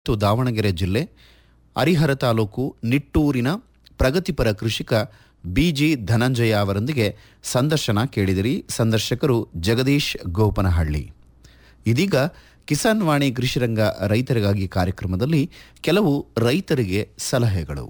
ಮತ್ತು ದಾವಣಗೆರೆ ಜಿಲ್ಲೆ ಹರಿಹರ ತಾಲೂಕು ನಿಟ್ಟೂರಿನ ಪ್ರಗತಿಪರ ಕೃಷಿಕ ಬಿಜಿ ಧನಂಜಯ ಅವರೊಂದಿಗೆ ಸಂದರ್ಶನ ಕೇಳಿದಿರಿ ಸಂದರ್ಶಕರು ಜಗದೀಶ್ ಗೋಪನಹಳ್ಳಿ ಇದೀಗ ಕಿಸಾನ್ ವಾಣಿ ಕೃಷಿರಂಗ ರೈತರಿಗಾಗಿ ಕಾರ್ಯಕ್ರಮದಲ್ಲಿ ಕೆಲವು ರೈತರಿಗೆ ಸಲಹೆಗಳು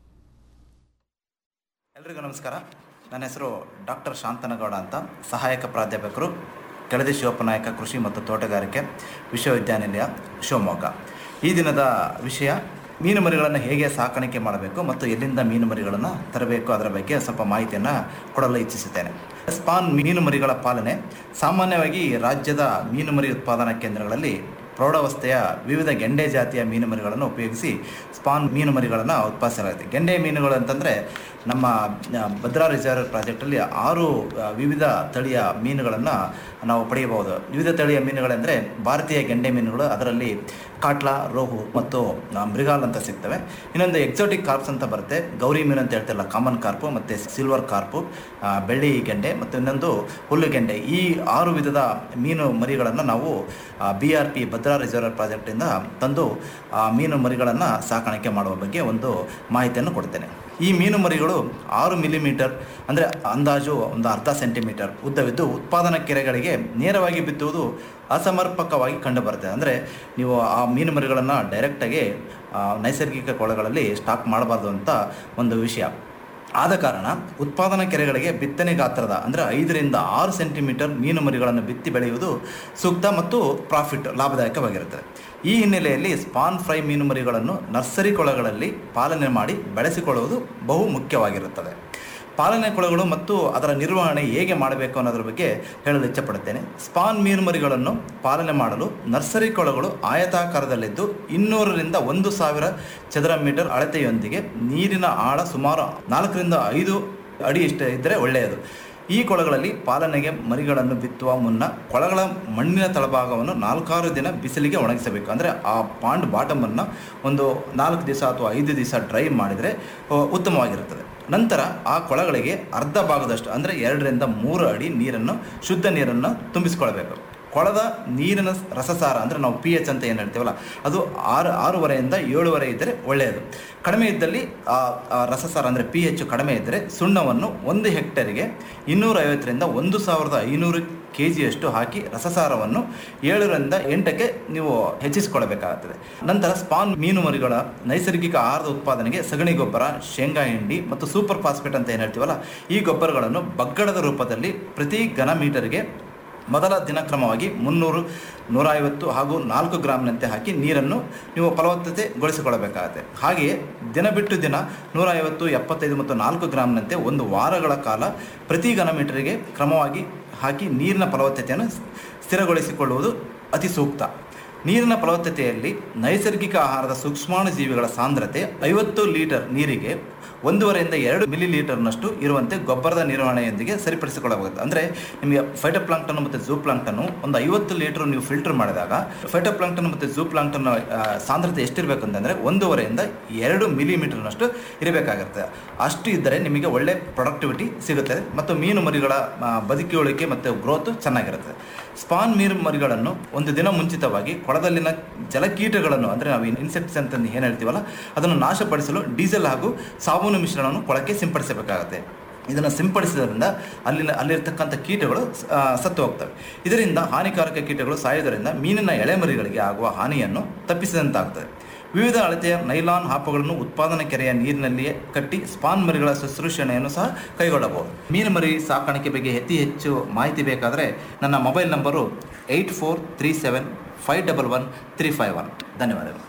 ಎಲ್ರಿಗೂ ನಮಸ್ಕಾರ ನನ್ನ ಹೆಸರು ಡಾಕ್ಟರ್ ಶಾಂತನಗೌಡ ಅಂತ ಸಹಾಯಕ ಪ್ರಾಧ್ಯಾಪಕರು ಕೆಳದಿ ಶಿವಪ್ಪನಾಯಕ ಕೃಷಿ ಮತ್ತು ತೋಟಗಾರಿಕೆ ವಿಶ್ವವಿದ್ಯಾನಿಲಯ ಶಿವಮೊಗ್ಗ ಈ ದಿನದ ವಿಷಯ ಮೀನು ಮರಿಗಳನ್ನು ಹೇಗೆ ಸಾಕಾಣಿಕೆ ಮಾಡಬೇಕು ಮತ್ತು ಎಲ್ಲಿಂದ ಮೀನು ಮರಿಗಳನ್ನು ತರಬೇಕು ಅದರ ಬಗ್ಗೆ ಸ್ವಲ್ಪ ಮಾಹಿತಿಯನ್ನು ಕೊಡಲು ಇಚ್ಛಿಸುತ್ತೇನೆ ಸ್ಪಾನ್ ಮೀನು ಮರಿಗಳ ಪಾಲನೆ ಸಾಮಾನ್ಯವಾಗಿ ರಾಜ್ಯದ ಮೀನು ಮರಿ ಉತ್ಪಾದನಾ ಕೇಂದ್ರಗಳಲ್ಲಿ ಪ್ರೌಢಾವಸ್ಥೆಯ ವಿವಿಧ ಗೆಂಡೆ ಜಾತಿಯ ಮೀನು ಮರಿಗಳನ್ನು ಉಪಯೋಗಿಸಿ ಸ್ಪಾನ್ ಮೀನು ಮರಿಗಳನ್ನು ಉತ್ಪಾದಿಸಲಾಗುತ್ತೆ ಗೆಂಡೆ ಮೀನುಗಳು ಅಂತಂದರೆ ನಮ್ಮ ಆ, ಭದ್ರಾ ರಿಸರ್ವ್ ಪ್ರಾಜೆಕ್ಟಲ್ಲಿ ಆರು ಆ, ವಿವಿಧ ತಳಿಯ ಮೀನುಗಳನ್ನು ನಾವು ಪಡೆಯಬಹುದು ವಿವಿಧ ತಳಿಯ ಮೀನುಗಳೆಂದರೆ ಭಾರತೀಯ ಗೆಂಡೆ ಮೀನುಗಳು ಅದರಲ್ಲಿ ಕಾಟ್ಲಾ ರೋಹು ಮತ್ತು ಆ, ಮೃಗಾಲ್ ಅಂತ ಸಿಗ್ತವೆ ಇನ್ನೊಂದು ಎಕ್ಸೋಟಿಕ್ ಕಾರ್ಪ್ಸ್ ಅಂತ ಬರುತ್ತೆ ಗೌರಿ ಮೀನು ಅಂತ ಹೇಳ್ತಿರಲ್ಲ ಕಾಮನ್ ಕಾರ್ಪು ಮತ್ತು ಸಿಲ್ವರ್ ಕಾರ್ಪು ಆ, ಬೆಳ್ಳಿ ಗೆಂಡೆ ಮತ್ತು ಇನ್ನೊಂದು ಹುಲ್ಲು ಗೆಂಡೆ ಈ ಆರು ವಿಧದ ಮೀನು ಮರಿಗಳನ್ನು ನಾವು B R P Bhadra reserve ಪ್ರಾಜೆಕ್ಟಿಂದ ತಂದು ಆ ಮೀನು ಮರಿಗಳನ್ನು ಸಾಕಾಣಿಕೆ ಮಾಡುವ ಬಗ್ಗೆ ಒಂದು ಮಾಹಿತಿಯನ್ನು ಕೊಡ್ತೇನೆ ಈ ಮೀನು ಮರಿಗಳು ಆರು ಮಿಲಿಮೀಟರ್ ಅಂದರೆ ಅಂದಾಜು ಒಂದು ಅರ್ಧ ಸೆಂಟಿಮೀಟರ್ ಉದ್ದವಿದ್ದು ಉತ್ಪಾದನಾ ಕೆರೆಗಳಿಗೆ ನೇರವಾಗಿ ಬಿತ್ತುವುದು ಅಸಮರ್ಪಕವಾಗಿ ಕಂಡುಬರುತ್ತೆ ಅಂದರೆ ನೀವು ಆ ಮೀನು ಮರಿಗಳನ್ನು ಡೈರೆಕ್ಟಾಗಿ ಆ, ನೈಸರ್ಗಿಕ ಕೊಳಗಳಲ್ಲಿ ಸ್ಟಾಕ್ ಮಾಡಬಾರ್ದು ಅಂತ ಒಂದು ವಿಷಯ ಆದ ಕಾರಣ ಉತ್ಪಾದನಾ ಕೆರೆಗಳಿಗೆ ಬಿತ್ತನೆ ಗಾತ್ರದ ಅಂದರೆ ಐದರಿಂದ ಆರು ಸೆಂಟಿಮೀಟರ್ ಮೀನು ಮರಿಗಳನ್ನು ಬಿತ್ತಿ ಬೆಳೆಯುವುದು ಸೂಕ್ತ ಮತ್ತು ಪ್ರಾಫಿಟ್ ಲಾಭದಾಯಕವಾಗಿರುತ್ತದೆ ಈ ಹಿನ್ನೆಲೆಯಲ್ಲಿ ಸ್ಪಾನ್ ಫ್ರೈ ಮೀನು ಮರಿಗಳನ್ನು ನರ್ಸರಿ ಕೊಳಗಳಲ್ಲಿ ಪಾಲನೆ ಮಾಡಿ ಬೆಳೆಸಿಕೊಳ್ಳುವುದು ಬಹು ಮುಖ್ಯವಾಗಿರುತ್ತದೆ ಪಾಲನೆ ಕೊಳಗಳು ಮತ್ತು ಅದರ ನಿರ್ವಹಣೆ ಹೇಗೆ ಮಾಡಬೇಕು ಅನ್ನೋದ್ರ ಬಗ್ಗೆ ಹೇಳಲು ಇಚ್ಛಪಡುತ್ತೇನೆ ಸ್ಪಾನ್ ಮೀನು ಮರಿಗಳನ್ನು ಪಾಲನೆ ಮಾಡಲು ನರ್ಸರಿ ಕೊಳಗಳು ಆಯತಾಕಾರದಲ್ಲಿದ್ದು ಇನ್ನೂರರಿಂದ ಒಂದು ಸಾವಿರ ಚದರ ಮೀಟರ್ ಅಳತೆಯೊಂದಿಗೆ ನೀರಿನ ಆಳ ಸುಮಾರು ನಾಲ್ಕರಿಂದ ಐದು ಅಡಿ ಇಷ್ಟ ಇದ್ದರೆ ಒಳ್ಳೆಯದು ಈ ಕೊಳಗಳಲ್ಲಿ ಪಾಲನೆಗೆ ಮರಿಗಳನ್ನು ಬಿತ್ತುವ ಮುನ್ನ ಕೊಳಗಳ ಮಣ್ಣಿನ ತಳಭಾಗವನ್ನು ನಾಲ್ಕಾರು ದಿನ ಬಿಸಿಲಿಗೆ ಒಣಗಿಸಬೇಕು ಅಂದರೆ ಆ ಪಾಂಡ್ ಬಾಟಮನ್ನು ಒಂದು ನಾಲ್ಕು ದಿವಸ ಅಥವಾ ಐದು ದಿವಸ ಡ್ರೈ ಮಾಡಿದರೆ ಆ, ಉತ್ತಮವಾಗಿರುತ್ತದೆ ನಂತರ ಆ ಕೊಳಗಳಿಗೆ ಅರ್ಧ ಭಾಗದಷ್ಟು ಅಂದರೆ ಎರಡರಿಂದ ಮೂರು ಅಡಿ ನೀರನ್ನು ಶುದ್ಧ ನೀರನ್ನು ತುಂಬಿಸಿಕೊಳ್ಬೇಕು ಕೊಳದ ನೀರಿನ ರಸಸಾರ ಅಂದರೆ ನಾವು ಪಿ ಎಚ್ ಅಂತ ಏನು ಹೇಳ್ತೀವಲ್ಲ ಅದು ಆರು ಆರೂವರೆಯಿಂದ ಏಳುವರೆ ಇದ್ದರೆ ಒಳ್ಳೆಯದು ಕಡಿಮೆ ಇದ್ದಲ್ಲಿ ಆ ಆ ರಸಸಾರ ಅಂದರೆ ಪಿ ಎಚ್ ಕಡಿಮೆ ಇದ್ದರೆ ಸುಣ್ಣವನ್ನು ಒಂದು ಹೆಕ್ಟೇರಿಗೆ ಇನ್ನೂರೈವತ್ತರಿಂದ ಒಂದು ಸಾವಿರದ ಐನೂರು ಕೆ ಜಿಯಷ್ಟು ಹಾಕಿ ರಸಸಾರವನ್ನು ಏಳರಿಂದ ಎಂಟಕ್ಕೆ ನೀವು ಹೆಚ್ಚಿಸಿಕೊಳ್ಳಬೇಕಾಗುತ್ತದೆ ನಂತರ ಸ್ಪಾನ್ ಮೀನು ಮರಿಗಳ ನೈಸರ್ಗಿಕ ಆಹಾರದ ಉತ್ಪಾದನೆಗೆ ಸಗಣಿ ಗೊಬ್ಬರ ಶೇಂಗಾ ಹಿಂಡಿ ಮತ್ತು ಸೂಪರ್ ಫಾಸ್ಫೇಟ್ ಅಂತ ಏನು ಹೇಳ್ತೀವಲ್ಲ ಈ ಗೊಬ್ಬರಗಳನ್ನು ಬಗ್ಗಡದ ರೂಪದಲ್ಲಿ ಪ್ರತಿ ಘನ ಮೀಟರ್ಗೆ ಮೊದಲ ದಿನಕ್ರಮವಾಗಿ ಮುನ್ನೂರು ನೂರೈವತ್ತು ಹಾಗೂ ನಾಲ್ಕು ಗ್ರಾಮ್ನಂತೆ ಹಾಕಿ ನೀರನ್ನು ನೀವು ಫಲವತ್ತತೆಗೊಳಿಸಿಕೊಳ್ಳಬೇಕಾಗುತ್ತೆ ಹಾಗೆಯೇ ದಿನ ಬಿಟ್ಟು ದಿನ ನೂರೈವತ್ತು ಎಪ್ಪತ್ತೈದು ಮತ್ತು ನಾಲ್ಕು ಗ್ರಾಮ್ನಂತೆ ಒಂದು ವಾರಗಳ ಕಾಲ ಪ್ರತಿ ಘನ ಮೀಟರಿಗೆ ಕ್ರಮವಾಗಿ ಹಾಕಿ ನೀರಿನ ಫಲವತ್ತತೆಯನ್ನು ಸ್ಥಿರಗೊಳಿಸಿಕೊಳ್ಳುವುದು ಅತಿ ಸೂಕ್ತ ನೀರಿನ ಫಲವತ್ತತೆಯಲ್ಲಿ ನೈಸರ್ಗಿಕ ಆಹಾರದ ಸೂಕ್ಷ್ಮಾಣು ಜೀವಿಗಳ ಸಾಂದ್ರತೆ ಐವತ್ತು ಲೀಟರ್ ನೀರಿಗೆ ಒಂದೂವರೆಯಿಂದ ಎರಡು ಮಿಲಿ ಲೀಟರ್ನಷ್ಟು ಇರುವಂತೆ ಗೊಬ್ಬರದ ನಿರ್ವಹಣೆಯೊಂದಿಗೆ ಸರಿಪಡಿಸಿಕೊಳ್ಳಬಹುದು ಅಂದರೆ ನಿಮಗೆ ಫೈಟೋಪ್ಲಾಂಕ್ಟನ್ ಮತ್ತು ಝೂ ಪ್ಲಾಂಕ್ಟನ್ನು ಒಂದು ಐವತ್ತು ಲೀಟರ್ ನೀವು ಫಿಲ್ಟರ್ ಮಾಡಿದಾಗ ಫೈಟೋಪ್ಲಾಂಕ್ಟನ್ ಮತ್ತು ಝೂ ಪ್ಲಾಂಕ್ಟನ್ ಸಾಂದ್ರತೆ ಎಷ್ಟಿರಬೇಕು ಅಂತಂದರೆ ಒಂದೂವರೆಯಿಂದ ಎರಡು ಮಿಲಿಮೀಟರ್ನಷ್ಟು ಇರಬೇಕಾಗಿರುತ್ತೆ ಅಷ್ಟು ಇದ್ದರೆ ನಿಮಗೆ ಒಳ್ಳೆ ಪ್ರೊಡಕ್ಟಿವಿಟಿ ಸಿಗುತ್ತದೆ ಮತ್ತು ಮೀನು ಮರಿಗಳ ಆ, ಬದುಕುಳಿಕೆ ಮತ್ತು ಗ್ರೋತ್ ಚೆನ್ನಾಗಿರುತ್ತೆ ಸ್ಪಾನ್ ಮೀನು ಮರಿಗಳನ್ನು ಒಂದು ದಿನ ಮುಂಚಿತವಾಗಿ ಕೊಳದಲ್ಲಿನ ಜಲಕೀಟಗಳನ್ನು ಅಂದರೆ ನಾವು ಇನ್ಸೆಕ್ಟ್ಸ್ ಅಂತ ಏನು ಹೇಳ್ತೀವಲ್ಲ ಅದನ್ನು ನಾಶಪಡಿಸಲು ಡೀಸೆಲ್ ಹಾಗೂ ಸಾಬೂನು ಮಿಶ್ರಣವನ್ನು ಕೊಳಕ್ಕೆ ಸಿಂಪಡಿಸಬೇಕಾಗುತ್ತೆ ಇದನ್ನು ಸಿಂಪಡಿಸಿದ್ರಿಂದ ಅಲ್ಲಿನ ಅಲ್ಲಿರ್ತಕ್ಕಂಥ ಕೀಟಗಳು ಆ, ಸತ್ತು ಹೋಗ್ತವೆ ಇದರಿಂದ ಹಾನಿಕಾರಕ ಕೀಟಗಳು ಸಾಯುವುದರಿಂದ ಮೀನಿನ ಎಳೆಮರಿಗಳಿಗೆ ಆಗುವ ಹಾನಿಯನ್ನು ತಪ್ಪಿಸಿದಂತಾಗ್ತದೆ ವಿವಿಧ ಅಳತೆಯ ನೈಲಾನ್ ಹಾಪುಗಳನ್ನು ಉತ್ಪಾದನಾ ಕೆರೆಯ ನೀರಿನಲ್ಲಿಯೇ ಕಟ್ಟಿ ಸ್ಪಾನ್ ಮರಿಗಳ ಶುಶ್ರೂಷಣೆಯನ್ನು ಸಹ ಕೈಗೊಳ್ಳಬಹುದು ಮೀನು ಮರಿ ಸಾಕಾಣಿಕೆ ಬಗ್ಗೆ ಅತಿ ಹೆಚ್ಚು ಮಾಹಿತಿ ಬೇಕಾದರೆ ನನ್ನ mobile number eight four three seven five double one three five one ಧನ್ಯವಾದಗಳು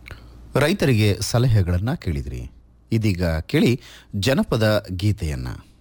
ರೈತರಿಗೆ ಸಲಹೆಗಳನ್ನು ಕೇಳಿದಿರಿ ಇದೀಗ ಕೇಳಿ ಜನಪದ ಗೀತೆಯನ್ನು